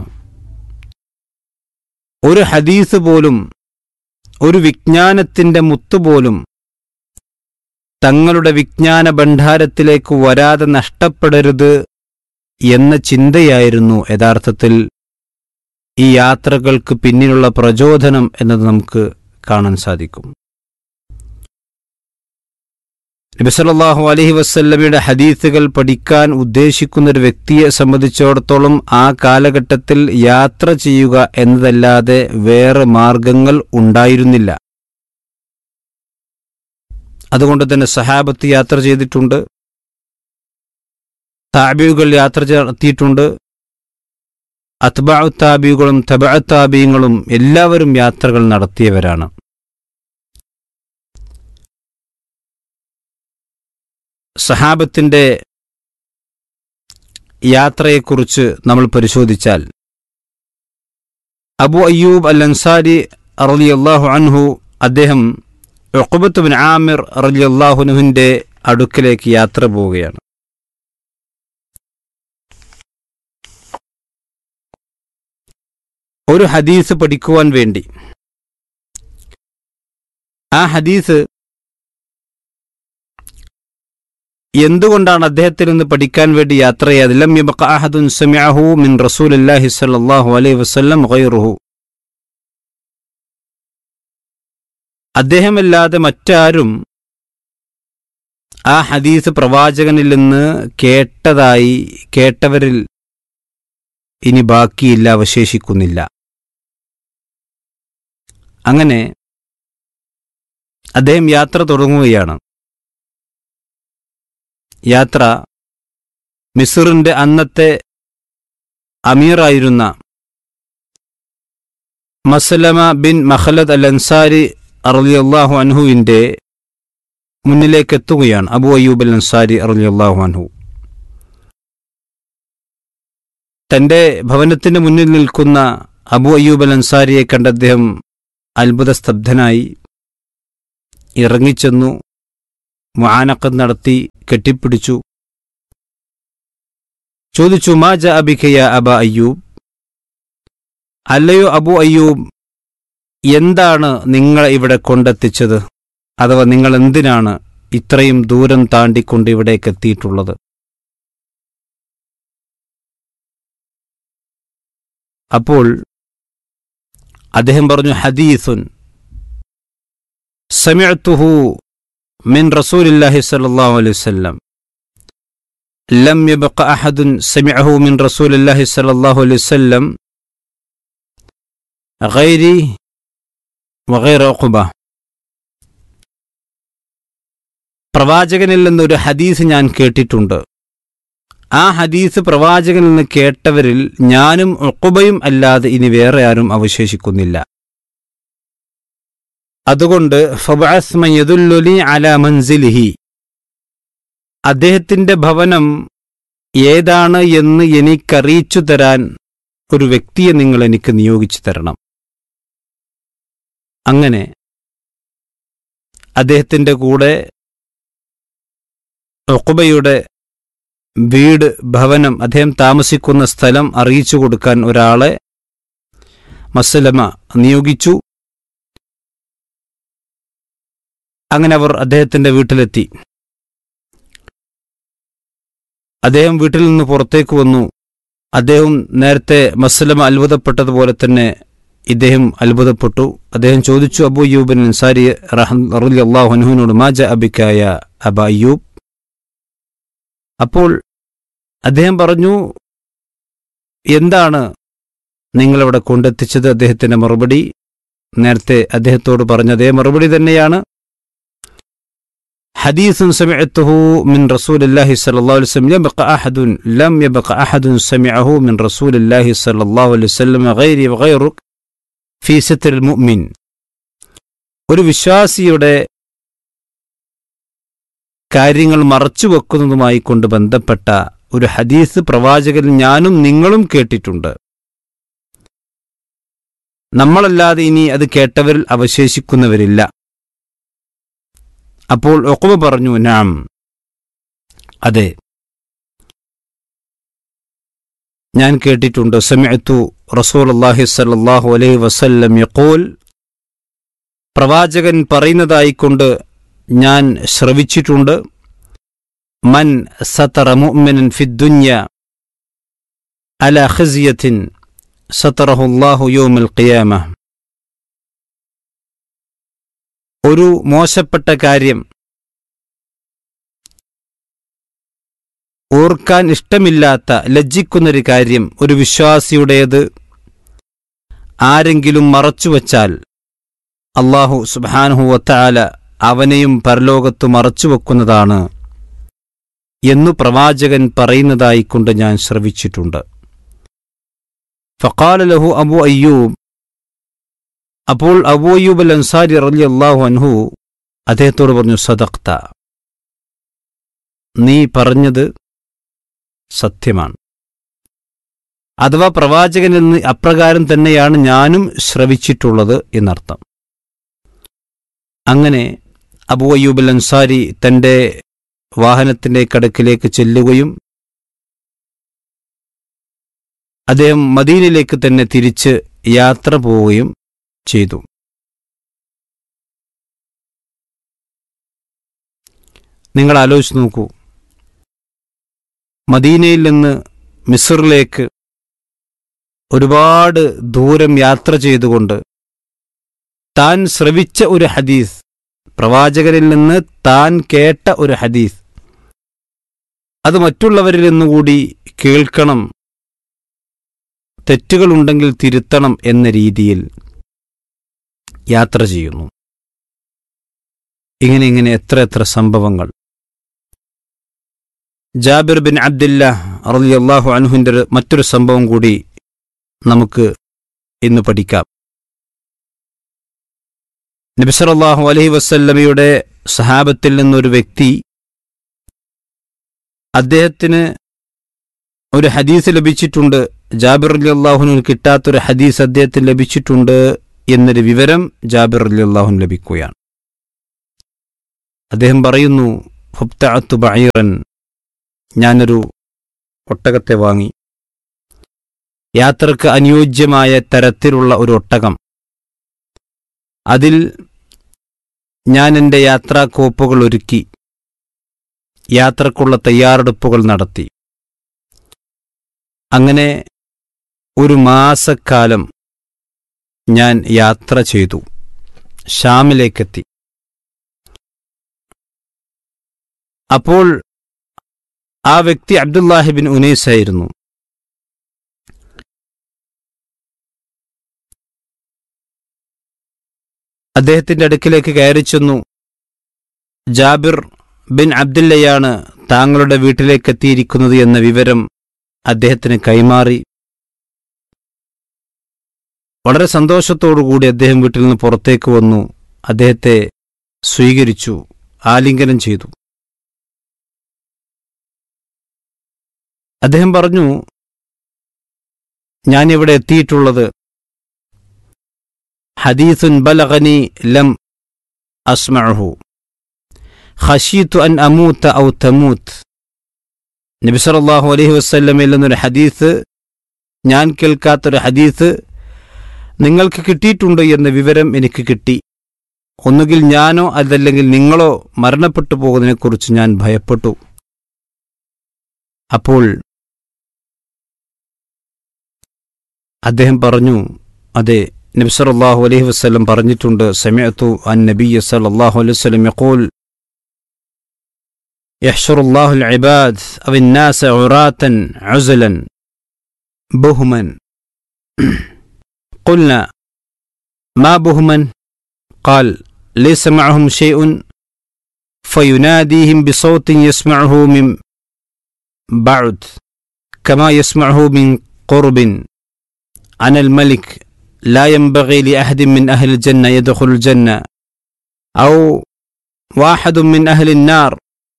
ഒരു ഹദീസ് പോലും ഒരു വിജ്ഞാനത്തിന്റെ മുത്തുപോലും തങ്ങളുടെ വിജ്ഞാന ഭണ്ഡാരത്തിലേക്ക് വരാതെ നഷ്ടപ്പെടരുത് എന്ന ചിന്തയായിരുന്നു യഥാർത്ഥത്തിൽ ഈ യാത്രകൾക്ക് പിന്നിലുള്ള പ്രചോദനം എന്നത് നമുക്ക് കാണാൻ സാധിക്കും നബിസല്ലാഹു അലഹി വസ്ല്ലമയുടെ ഹദീസുകൾ പഠിക്കാൻ ഉദ്ദേശിക്കുന്ന ഒരു വ്യക്തിയെ സംബന്ധിച്ചിടത്തോളം ആ കാലഘട്ടത്തിൽ യാത്ര ചെയ്യുക എന്നതല്ലാതെ വേറെ മാർഗങ്ങൾ ഉണ്ടായിരുന്നില്ല അതുകൊണ്ട് തന്നെ സഹാബത്ത് യാത്ര ചെയ്തിട്ടുണ്ട് താബിയുകൾ യാത്ര നടത്തിയിട്ടുണ്ട് അത്ബാഉ താബിയുകളും തബഅ താബിയങ്ങളും എല്ലാവരും യാത്രകൾ നടത്തിയവരാണ് സഹാബത്തിന്റെ യാത്രയെക്കുറിച്ച് നമ്മൾ പരിശോധിച്ചാൽ അബു അയ്യൂബ് അൽ അൻസാരി റളിയല്ലാഹു അൻഹു അദ്ദേഹം ഉഖബത്ത് ബിൻ ആമിർ റളിയല്ലാഹുനുവിന്റെ അടുക്കലേക്ക് യാത്ര പോവുകയാണ് ഒരു ഹദീസ് പഠിക്കുവാൻ വേണ്ടി ആ ഹദീസ് എന്തുകൊണ്ടാണ് അദ്ദേഹത്തിൽ നിന്ന് പഠിക്കാൻ വേണ്ടി യാത്ര ചെയ്തത് ലം യബ്ഖ അഹദുൻ സമിഅഹു മിൻ റസൂലില്ലാഹി സ്വല്ലല്ലാഹു അലൈഹി വസല്ലം ഗൈറുഹു അദ്ദേഹമല്ലാതെ മറ്റാരും ആ ഹദീസ് പ്രവാചകനിൽ നിന്ന് കേട്ടതായി കേട്ടവരിൽ ഇനി ബാക്കിയില്ല അവശേഷിക്കുന്നില്ല അങ്ങനെ അദ്ദേഹം യാത്ര തുടങ്ങുകയാണ് യാത്ര മിസറിന്റെ അന്നത്തെ അമീറായിരുന്ന മസലമ ബിൻ മഹലദ് അൽ അൻസാരി അറലിയല്ലാഹു അൻഹുവിൻ്റെ മുന്നിലേക്ക് എത്തുകയാണ് അബു അയ്യൂബ് അൽ അൻസാരി റളിയല്ലാഹു അൻഹു തന്റെ ഭവനത്തിന്റെ മുന്നിൽ നിൽക്കുന്ന അബു അയ്യൂബ് അൽ അൻസാരിയെ കണ്ട അദ്ദേഹം അത്ഭുത സ്തബ്ധനായി ഇറങ്ങിച്ചെന്നു മുആനഖത്ത് നടത്തി കെട്ടിപ്പിടിച്ചു ചോദിച്ചു മാ ജ അബിഖയ അബ അയ്യൂബ് അല്ലയോ അബു അയ്യൂബ് എന്താണ് നിങ്ങളെ ഇവിടെ കൊണ്ടെത്തിച്ചത് അഥവാ നിങ്ങൾ എന്തിനാണ് ഇത്രയും ദൂരം താണ്ടിക്കൊണ്ട് ഇവിടേക്ക് എത്തിയിട്ടുള്ളത് അപ്പോൾ അദ്ദേഹം പറഞ്ഞു ഹദീസുൻ സമിഅത്തുഹു മിൻ റസൂലില്ലാഹി സ്വല്ലല്ലാഹു അലൈഹി വസല്ലം ലം യബ്ഖ അഹദുൻ സമിഅഹു മിൻ റസൂലില്ലാഹി സ്വല്ലല്ലാഹു അലൈഹി വസല്ലം ഗൈരി വഗൈറ ഉഖബ പ്രവാചകനിൽ നിന്നൊരു ഹദീസ് ഞാൻ കേട്ടിട്ടുണ്ട് ആ ഹദീസ് പ്രവാചകനിൽ നിന്ന് കേട്ടവരിൽ ഞാനും ഉഖുബയും അല്ലാതെ ഇനി വേറെ ആരും അവശേഷിക്കുന്നില്ല അതുകൊണ്ട് ഫബഅസ് മൻ യദുല്ലുലി അലാ മൻസിലിഹി അദ്ദേഹത്തിന്റെ ഭവനം ഏതാണ് എന്ന് എനിക്കറിയിച്ചു തരാൻ ഒരു വ്യക്തിയെ നിങ്ങൾ എനിക്ക് നിയോഗിച്ചു തരണം അങ്ങനെ അദ്ദേഹത്തിന്റെ കൂടെ ഒക്കുബയുടെ വീട് ഭവനം അദ്ദേഹം താമസിക്കുന്ന സ്ഥലം അറിയിച്ചു കൊടുക്കാൻ ഒരാളെ മസലമ നിയോഗിച്ചു അങ്ങനെ അവർ അദ്ദേഹത്തിന്റെ വീട്ടിലെത്തി അദ്ദേഹം വീട്ടിൽ നിന്ന് പുറത്തേക്ക് വന്നു അദ്ദേഹം നേരത്തെ മസ്ലമ അത്ഭുതപ്പെട്ടതുപോലെ തന്നെ ഇദ്ദേഹം അത്ഭുതപ്പെട്ടു അദ്ദേഹം ചോദിച്ചു അബു അയ്യൂബിൻ അൻസാരി അള്ളാഹു ഹനുവിനോട് മാജ അബിക്കായ അബ അയ്യൂബ് അപ്പോൾ അദ്ദേഹം പറഞ്ഞു എന്താണ് നിങ്ങളിവിടെ കൊണ്ടെത്തിച്ചത് അദ്ദേഹത്തിന്റെ മറുപടി നേരത്തെ അദ്ദേഹത്തോട് പറഞ്ഞ അതേ മറുപടി തന്നെയാണ് حديث سمعته من رسول الله صلى الله عليه وسلم يبقى أحد لم يبقى أحد سمعه من رسول الله صلى الله عليه وسلم غيري وغيرك في ستر المؤمن ഒരു വിശ്വാസിയുടെ കാര്യങ്ങൾ മറച്ചു വെക്കുന്നതുമായി കൊണ്ട് ബന്ധപ്പെട്ട ഒരു ഹദീസ് പ്രവാചകൻ ഞാനും നിങ്ങളും കേട്ടിട്ടുണ്ട് നമ്മളല്ലാതെ ഇനി അത് കേട്ടവരിൽ അവശേഷിക്കുന്നവരില്ല അപ്പോൾ ഒക്കുബ പറഞ്ഞു നാം അതെ ഞാൻ കേട്ടിട്ടുണ്ട് സമിഅത്തു റസൂൽ അള്ളാഹി സല്ലാഹു അലൈഹി വസല്ലം യഖൂൽ പ്രവാചകൻ പറയുന്നതായിക്കൊണ്ട് ഞാൻ ശ്രവിച്ചിട്ടുണ്ട് മൻ സതറ മുഅ്മിനൻ ഫിദ്ദുന്യ അല ഖിസിയത്തിൻ സതറഹു അല്ലാഹു യൗമൽ ഖിയാമ ഒരു മോശപ്പെട്ട കാര്യം ഓർക്കാൻ ഇഷ്ടമില്ലാത്ത ലജ്ജിക്കുന്നൊരു കാര്യം ഒരു വിശ്വാസിയുടേത് ആരെങ്കിലും മറച്ചുവച്ചാൽ അള്ളാഹു സുബാനുഹുവത്താല അവനെയും പരലോകത്ത് മറച്ചുവെക്കുന്നതാണ് എന്നു പ്രവാചകൻ പറയുന്നതായിക്കൊണ്ട് ഞാൻ ശ്രവിച്ചിട്ടുണ്ട് ഫക്കാല ലഹു അബു അയ്യൂബ് അപ്പോൾ അബൂ അയ്യൂബ് അൽ അൻസാരി റലി അള്ളാഹു അൻഹു അദ്ദേഹത്തോട് പറഞ്ഞു സദക്ത നീ പറഞ്ഞത് സത്യമാണ് അഥവാ പ്രവാചകനിൽ നിന്ന് അപ്രകാരം തന്നെയാണ് ഞാനും ശ്രവിച്ചിട്ടുള്ളത് എന്നർത്ഥം അങ്ങനെ അബൂ അയ്യൂബ് അൽ അൻസാരി തന്റെ വാഹനത്തിന്റെ കടക്കിലേക്ക് ചെല്ലുകയും അദ്ദേഹം മദീനയിലേക്ക് തന്നെ തിരിച്ച് യാത്ര പോവുകയും ചെയ്തു നിങ്ങൾ ആലോചിച്ച് നോക്കൂ മദീനയിൽ നിന്ന് മിസറിലേക്ക് ഒരുപാട് ദൂരം യാത്ര ചെയ്തുകൊണ്ട് താൻ ശ്രവിച്ച ഒരു ഹദീസ് പ്രവാചകരിൽ നിന്ന് താൻ കേട്ട ഒരു ഹദീസ് അത് മറ്റുള്ളവരിൽ നിന്നുകൂടി കേൾക്കണം തെറ്റുകളുണ്ടെങ്കിൽ തിരുത്തണം എന്ന രീതിയിൽ യാത്ര ചെയ്യുന്നു ഇങ്ങനെ ഇങ്ങനെ എത്ര എത്ര സംഭവങ്ങൾ ജാബിർ ബിൻ അബ്ദില്ല റളിയല്ലാഹു അൻഹുവിൻ്റെ ഒരു മറ്റൊരു സംഭവം കൂടി നമുക്ക് ഇന്ന് പഠിക്കാം നബിസറല്ലാഹു അലഹി വസല്ലമയുടെ സഹാബത്തിൽ നിന്നൊരു വ്യക്തി അദ്ദേഹത്തിന് ഒരു ഹദീസ് ലഭിച്ചിട്ടുണ്ട് ജാബിർ അലി അള്ളാഹുവിന് കിട്ടാത്തൊരു ഹദീസ് അദ്ദേഹത്തിന് ലഭിച്ചിട്ടുണ്ട് എന്നൊരു വിവരം ജാബിർ അലി അള്ളാഹുന് ലഭിക്കുകയാണ് അദ്ദേഹം പറയുന്നു ഹുബ്തഅത്തു ബഈറൻ ഞാനൊരു ഒട്ടകത്തെ വാങ്ങി യാത്രക്ക് അനുയോജ്യമായ തരത്തിലുള്ള ഒരു ഒട്ടകം അതിൽ ഞാൻ എൻ്റെ യാത്രാക്കോപ്പുകൾ ഒരുക്കി യാത്രക്കുള്ള തയ്യാറെടുപ്പുകൾ നടത്തി അങ്ങനെ ഒരു മാസക്കാലം ഞാൻ യാത്ര ചെയ്തു ഷാമിലേക്കെത്തി അപ്പോൾ ആ വ്യക്തി അബ്ദുല്ലാഹിബിൻ ഉനൈസ് ആയിരുന്നു അദ്ദേഹത്തിന്റെ അടുക്കിലേക്ക് കയറി ചെന്നു ജാബിർ ബിൻ അബ്ദുല്ലയാണ് താങ്കളുടെ വീട്ടിലേക്ക് എത്തിയിരിക്കുന്നത് എന്ന വിവരം അദ്ദേഹത്തിന് കൈമാറി വളരെ സന്തോഷത്തോടുകൂടി അദ്ദേഹം വീട്ടിൽ നിന്ന് പുറത്തേക്ക് വന്നു അദ്ദേഹത്തെ സ്വീകരിച്ചു ആലിംഗനം ചെയ്തു അദ്ദേഹം പറഞ്ഞു ഞാനിവിടെ എത്തിയിട്ടുള്ളത് ഹദീസുൻ ബലഗനി ലം അസ്മഅഹു ഖശീതു അൻ അമൂത്ത ഔ തമൂത്ത് നബി സല്ലല്ലാഹു അലൈഹി വസല്ലമയിൽ നിന്നൊരു ഹദീസ് ഞാൻ കേൾക്കാത്തൊരു ഹദീസ് നിങ്ങൾക്ക് കിട്ടിയിട്ടുണ്ട് എന്ന വിവരം എനിക്ക് കിട്ടി ഒന്നുകിൽ ഞാനോ അതല്ലെങ്കിൽ നിങ്ങളോ മരണപ്പെട്ടു പോകുന്നതിനെക്കുറിച്ച് ഞാൻ ഭയപ്പെട്ടു അപ്പോൾ അദ്ദേഹം പറഞ്ഞു അതെ നബി സല്ലല്ലാഹു അലൈഹി വസല്ലം പറഞ്ഞിട്ടുണ്ട് സമിഅതു അൻ നബിയ സല്ലല്ലാഹു അലൈഹി വസല്ലം യഖൂൽ يحشر الله العباد أو الناس عراة عزلا بهما قلنا ما بهما قال ليس معهم شيء فيناديهم بصوت يسمعه من بعد كما يسمعه من قرب أنا الملك لا ينبغي لأحد من أهل الجنة يدخل الجنة أو واحد من أهل النار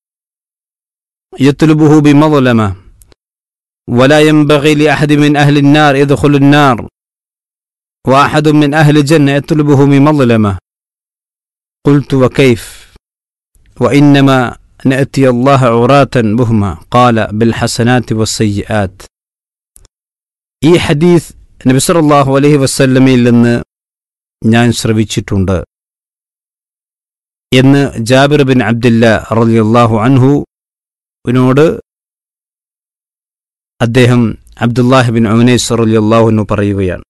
يطلبه بمظلمة ولا ينبغي لأحد من أهل النار يدخل النار واحد من أهل الجنة يطلبه بمظلمة قلت وكيف وإنما نأتي الله عراة بهما قال بالحسنات والسيئات ഈ ഹദീസ് നബി സല്ലല്ലാഹു അലൈഹി വസല്ലമയിൽ നിന്ന് ഞാൻ ശ്രവിച്ചിട്ടുണ്ട് എന്ന് ജാബിർ ബിൻ അബ്ദില്ല റളിയല്ലാഹു അൻഹുവിനോട് അദ്ദേഹം അബ്ദുല്ലാഹി ബിൻ ഉനൈസ് റളിയല്ലാഹു പറയുകയാണ്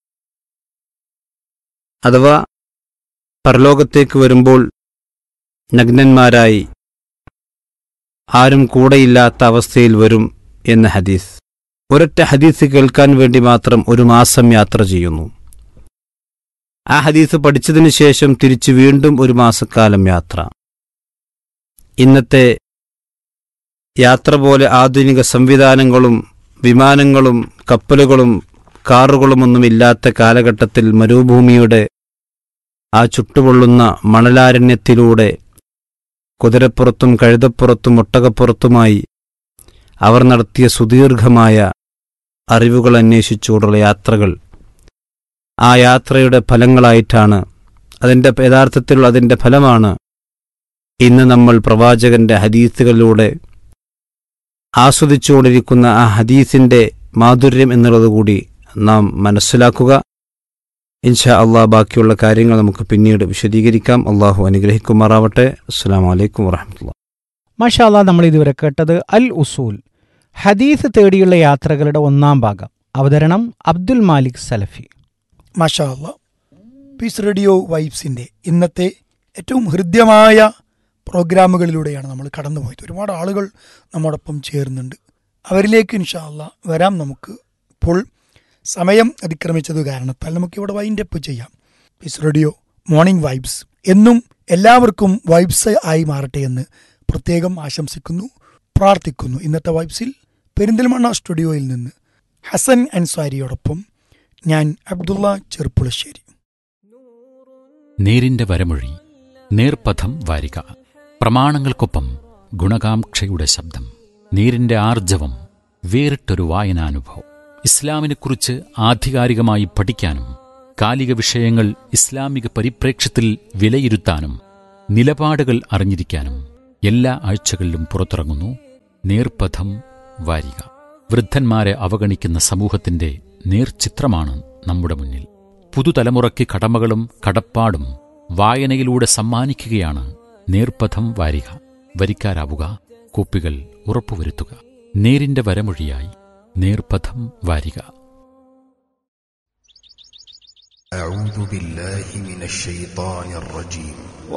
അഥവാ പരലോകത്തേക്ക് വരുമ്പോൾ നഗ്നന്മാരായി ആരും കൂടെയില്ലാത്ത അവസ്ഥയിൽ വരും എന്ന ഹദീസ് ഒരൊറ്റ ഹദീസ് കേൾക്കാൻ വേണ്ടി മാത്രം ഒരു മാസം യാത്ര ചെയ്യുന്നു ആ ഹദീസ് പഠിച്ചതിന് ശേഷം തിരിച്ച് വീണ്ടും ഒരു മാസക്കാലം യാത്ര ഇന്നത്തെ യാത്ര പോലെ ആധുനിക സംവിധാനങ്ങളും വിമാനങ്ങളും കപ്പലുകളും കാറുകളുമൊന്നും ഇല്ലാത്ത കാലഘട്ടത്തിൽ മരുഭൂമിയുടെ ആ ചുട്ടുപൊള്ളുന്ന മണലാരണ്യത്തിലൂടെ കുതിരപ്പുറത്തും കഴുതപ്പുറത്തും ഒട്ടകപ്പുറത്തുമായി അവർ നടത്തിയ സുദീർഘമായ അറിവുകൾ അന്വേഷിച്ചുകൊണ്ടുള്ള യാത്രകൾ ആ യാത്രയുടെ ഫലങ്ങളായിട്ടാണ് അതിൻ്റെ യഥാർത്ഥത്തിലുള്ള അതിൻ്റെ ഫലമാണ് ഇന്ന് നമ്മൾ പ്രവാചകന്റെ ഹദീസുകളിലൂടെ ആസ്വദിച്ചുകൊണ്ടിരിക്കുന്ന ആ ഹദീസിൻ്റെ മാധുര്യം എന്നുള്ളത് കൂടി നാം മനസ്സിലാക്കുക ഇൻഷാ അള്ളാഹ് ബാക്കിയുള്ള കാര്യങ്ങൾ നമുക്ക് പിന്നീട് വിശദീകരിക്കാം അള്ളാഹു അനുഗ്രഹിക്കുമാറാവട്ടെ അസ്സാം വലൈക്കും വാഹമത്തുള്ള മഷാല്ല നമ്മൾ ഇതുവരെ കേട്ടത് അൽ ഉസൂൽ ഹദീസ് തേടിയുള്ള യാത്രകളുടെ ഒന്നാം ഭാഗം അവതരണം അബ്ദുൽ മാലിക് സലഫി മാഷാ അല്ലാ പീസ് റേഡിയോ വൈബ്സിൻ്റെ ഇന്നത്തെ ഏറ്റവും ഹൃദ്യമായ പ്രോഗ്രാമുകളിലൂടെയാണ് നമ്മൾ കടന്നുപോയത് ഒരുപാട് ആളുകൾ നമ്മോടൊപ്പം ചേർന്നുണ്ട് അവരിലേക്ക് ഇൻഷാ അല്ലാ വരാം നമുക്ക് ഇപ്പോൾ സമയം അതിക്രമിച്ചത് കാരണത്താൽ നമുക്ക് ഇവിടെ വൈൻഡപ്പ് ചെയ്യാം പീസ് റേഡിയോ മോർണിംഗ് വൈബ്സ് എന്നും എല്ലാവർക്കും വൈബ്സ് ആയി മാറട്ടെ എന്ന് പ്രത്യേകം ആശംസിക്കുന്നു പ്രാർത്ഥിക്കുന്നു ഇന്നത്തെ വൈബ്സിൽ പെരിന്തൽമണ്ണ സ്റ്റുഡിയോയിൽ നിന്ന് ഹസൻ അൻസാരിയോടൊപ്പം ഞാൻ അബ്ദുള്ള ചെറുപ്പുളശ്ശേരി നേരിന്റെ വരമൊഴി നേർപഥം വാരിക പ്രമാണങ്ങൾക്കൊപ്പം ഗുണകാംക്ഷയുടെ ശബ്ദം നേരിന്റെ ആർജവം വേറിട്ടൊരു വായനാനുഭവം ഇസ്ലാമിനെക്കുറിച്ച് ആധികാരികമായി പഠിക്കാനും കാലിക വിഷയങ്ങൾ ഇസ്ലാമിക പരിപ്രേക്ഷ്യത്തിൽ വിലയിരുത്താനും നിലപാടുകൾ അറിഞ്ഞിരിക്കാനും എല്ലാ ആഴ്ചകളിലും പുറത്തിറങ്ങുന്നു നേർപഥം വാരിക വൃദ്ധന്മാരെ അവഗണിക്കുന്ന സമൂഹത്തിന്റെ നേർചിത്രമാണ് നമ്മുടെ മുന്നിൽ പുതുതലമുറയ്ക്ക് കടമകളും കടപ്പാടും വായനയിലൂടെ സമ്മാനിക്കുകയാണ് നേർപഥം വാരിക വരിക്കാരാവുക കോപ്പികൾ ഉറപ്പുവരുത്തുക നേരിന്റെ വരമൊഴിയായി നേർപഥം വാരിക أعوذ بالله من الشيطان الرجيم